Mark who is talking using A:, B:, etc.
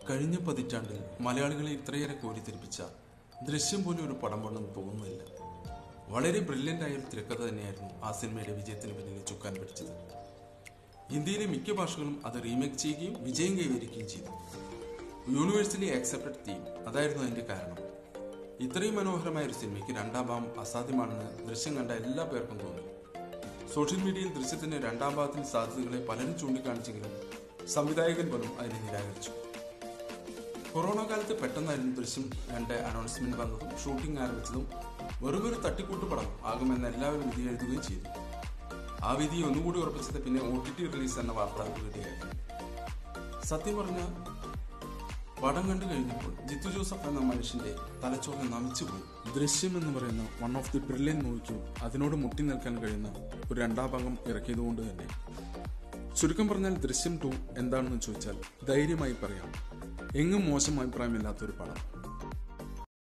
A: കഴിഞ്ഞ പതിറ്റാണ്ടിൽ മലയാളികളെ ഇത്രയേറെ കോരിത്തിരിപ്പിച്ച ദൃശ്യം പോലും ഒരു പടം വേണമെന്ന് തോന്നുന്നില്ല വളരെ ബ്രില്യൻ്റ് ആയ ഒരു തിരക്കഥ തന്നെയായിരുന്നു ആ സിനിമയുടെ വിജയത്തിന് പിന്നിൽ ചുക്കാൻ പിടിച്ചത് ഇന്ത്യയിലെ മിക്ക ഭാഷകളും അത് റീമേക്ക് ചെയ്യുകയും വിജയം കൈവരിക്കുകയും ചെയ്തു യൂണിവേഴ്സലി ആക്സെപ്റ്റഡ് തീം അതായിരുന്നു അതിന്റെ കാരണം ഇത്രയും മനോഹരമായ ഒരു സിനിമയ്ക്ക് രണ്ടാം ഭാഗം അസാധ്യമാണെന്ന് ദൃശ്യം കണ്ട എല്ലാ പേർക്കും തോന്നി സോഷ്യൽ മീഡിയയിൽ ദൃശ്യത്തിന്റെ രണ്ടാം ഭാഗത്തിന് സാധ്യതകളെ പലരും ചൂണ്ടിക്കാണിച്ചെങ്കിലും സംവിധായകൻ പോലും അതിനെ നിരാകരിച്ചു കൊറോണ കാലത്ത് പെട്ടെന്നായിരുന്നു ദൃശ്യം രണ്ട് അനൗൺസ്മെന്റ് വന്നതും ഷൂട്ടിംഗ് ആരംഭിച്ചതും വെറുമൊരു തട്ടിക്കൂട്ട് പടം ആകുമെന്ന് എല്ലാവരും വിധി എഴുതുകയും ചെയ്തു ആ വിധി ഒന്നുകൂടി ഉറപ്പിച്ചത് പിന്നെ ഒ ടി ടി റിലീസ് എന്ന വാർത്ത വിടുകയായിരുന്നു സത്യം പറഞ്ഞ പടം കണ്ടു കഴിഞ്ഞപ്പോൾ ജിത്തു ജോസഫ് എന്ന മനുഷ്യന്റെ തലച്ചോറ് നമിച്ചുപോയി ദൃശ്യം എന്ന് പറയുന്ന വൺ ഓഫ് ദി ബ്രില്യൻ മൂവിക്കും അതിനോട് മുട്ടി നിൽക്കാൻ കഴിയുന്ന ഒരു രണ്ടാം ഭാഗം ഇറക്കിയതുകൊണ്ട് തന്നെ ചുരുക്കം പറഞ്ഞാൽ ദൃശ്യം ടു എന്താണെന്ന് ചോദിച്ചാൽ ധൈര്യമായി പറയാം എങ്ങും മോശം അഭിപ്രായമില്ലാത്തൊരു പടം